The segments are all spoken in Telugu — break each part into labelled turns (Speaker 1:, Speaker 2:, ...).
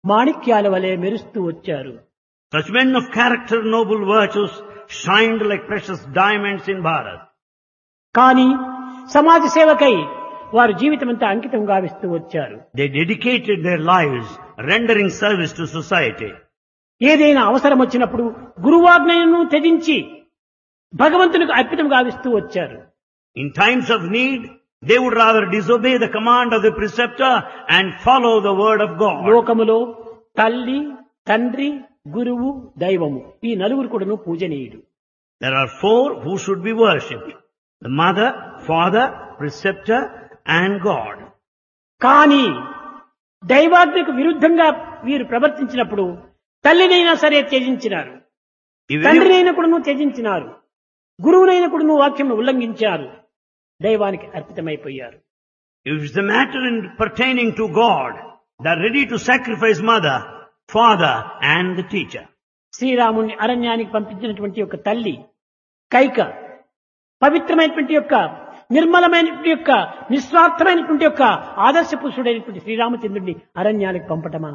Speaker 1: మాణిక్యాల వలె మెరుస్తూ వచ్చారు
Speaker 2: Such men of character, noble virtues, shined like precious diamonds in Bharat.
Speaker 1: కానీ సమాజ సేవకై వారు జీవితమంతా అంకితం గావిస్తూ వచ్చారు
Speaker 2: They dedicated their lives rendering service to society.
Speaker 1: ఏదైనా అవసరం వచ్చినప్పుడు గురువాజ్ఞను త్యజించి భగవంతునికి అర్పితం గావిస్తూ వచ్చారు
Speaker 2: In times of need, they would rather disobey the command of the preceptor and follow the word of God.
Speaker 1: లోకములో తల్లి తండ్రి గురువు దైవము ఈ నలుగురు కూడాను పూజనీయుడు
Speaker 2: There are four who should be worshipped. The mother, father, preceptor and God.
Speaker 1: కానీ దైవాజ్ఞకు విరుద్ధంగా వీరు ప్రవర్తించినప్పుడు తల్లినైనా సరే త్యజించినారు
Speaker 2: If,
Speaker 1: తండ్రినైనా కూడాను త్యజించినారు గురువునైనా కూడాను వాక్యం ఉల్లంఘించారు దైవానికి అర్పితమైపోయారు
Speaker 2: if it's a matter in pertaining to God, they're ready to sacrifice mother, father and the teacher.
Speaker 1: శ్రీరాముణ్ణి అరణ్యానికి పంపించినటువంటి యొక్క తల్లి కైక పవిత్రమైనటువంటి యొక్క నిర్మలమైనటువంటి యొక్క నిస్వార్థమైనటువంటి యొక్క ఆదర్శ పురుషుడైనటువంటి శ్రీరామచంద్రుడిని అరణ్యానికి పంపటమా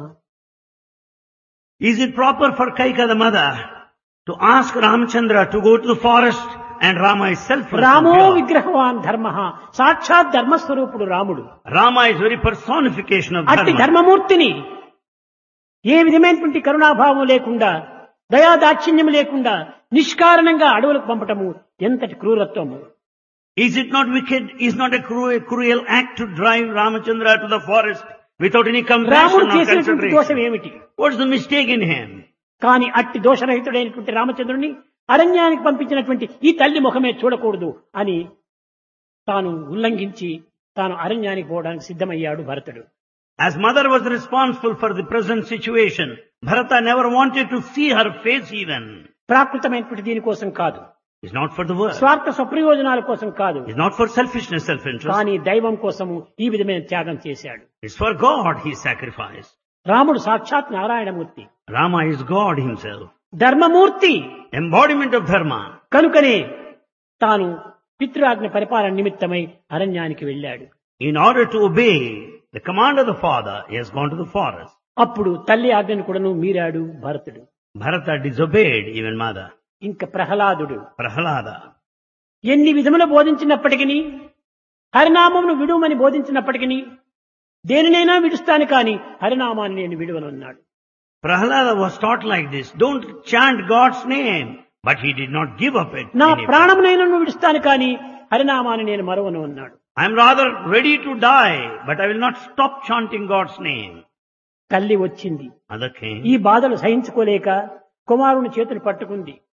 Speaker 2: Is it proper for Kaika the mother to ask Ramchandra to go to the forest and Rama is selfless? and
Speaker 1: రామో
Speaker 2: pure?
Speaker 1: విగ్రహవాన్ ధర్మ సాక్షాత్ ధర్మస్వరూపుడు రాముడు
Speaker 2: Rama is very personification of
Speaker 1: అట్టి
Speaker 2: dharma.
Speaker 1: ధర్మమూర్తిని ఏ విధమైనటువంటి కరుణాభావం లేకుండా దయాదాక్షిణ్యం లేకుండా నిష్కారణంగా అడవులకు పంపటము ఎంతటి క్రూరత్వము
Speaker 2: Is it not wicked? Is not a cruel, cruel act to drive Ramachandra to the forest without any
Speaker 1: రాముడు
Speaker 2: compassion or
Speaker 1: చేసినటువంటి దోషం
Speaker 2: consideration?
Speaker 1: ఏమిటి
Speaker 2: What's the mistake in him?
Speaker 1: కానీ అట్టి దోషరహితుడైనటువంటి రామచంద్రుని అరణ్యానికి పంపించినటువంటి ఈ తల్లి ముఖమే చూడకూడదు అని తాను ఉల్లంఘించి తాను అరణ్యానికి పోవడానికి సిద్ధమయ్యాడు భరతుడు
Speaker 2: As mother was responsible for the present situation, Bharata never wanted to see her face even.
Speaker 1: ప్రాకృతమైనటువంటి దీనికోసం కాదు
Speaker 2: It's not for the world.
Speaker 1: స్వార్థ స్వప్రయోజనాల కోసం కాదు
Speaker 2: It's not for selfishness, self-interest.
Speaker 1: కానీ దైవం కోసము ఈ విధమైన త్యాగం చేశాడు
Speaker 2: It's for God he sacrificed.
Speaker 1: రాముడు సాక్షాత్ Narayanamurthy
Speaker 2: Rama is God himself.
Speaker 1: ధర్మమూర్తి
Speaker 2: Embodiment of dharma.
Speaker 1: కనుకనే తాను పితృఆజ్ఞ పరిపాలన నిమిత్తమై అరణ్యానికి వెళ్ళాడు
Speaker 2: In order to obey the command of the father, he has gone to the forest.
Speaker 1: అప్పుడు తల్లి ఆజ్ఞను కూడాను మీరాడు భరతుడు
Speaker 2: Bharata disobeyed even mother.
Speaker 1: ఇంకా ప్రహ్లాదుడు
Speaker 2: Prahalada.
Speaker 1: ఎన్ని విధములు బోధించినప్పటికీ హరినామమును విడుమని బోధించినప్పటికీ దేనినైనా విడుస్తాను కాని హరినామాన్ని నేను విడువనన్నాడు
Speaker 2: Prahalada was taught like this. Don't chant God's name. But he did not give up it.
Speaker 1: నా
Speaker 2: any-
Speaker 1: ప్రాణమునైనా విడుస్తాను కాని హరినామాన్ని నేను మరవను అన్నాడు
Speaker 2: I'm rather ready to die, but I will not stop chanting God's name.
Speaker 1: తల్లి వచ్చింది
Speaker 2: Mother came.
Speaker 1: ఈ బాధలు సహించుకోలేక కుమారుని చేతులు పట్టుకుంది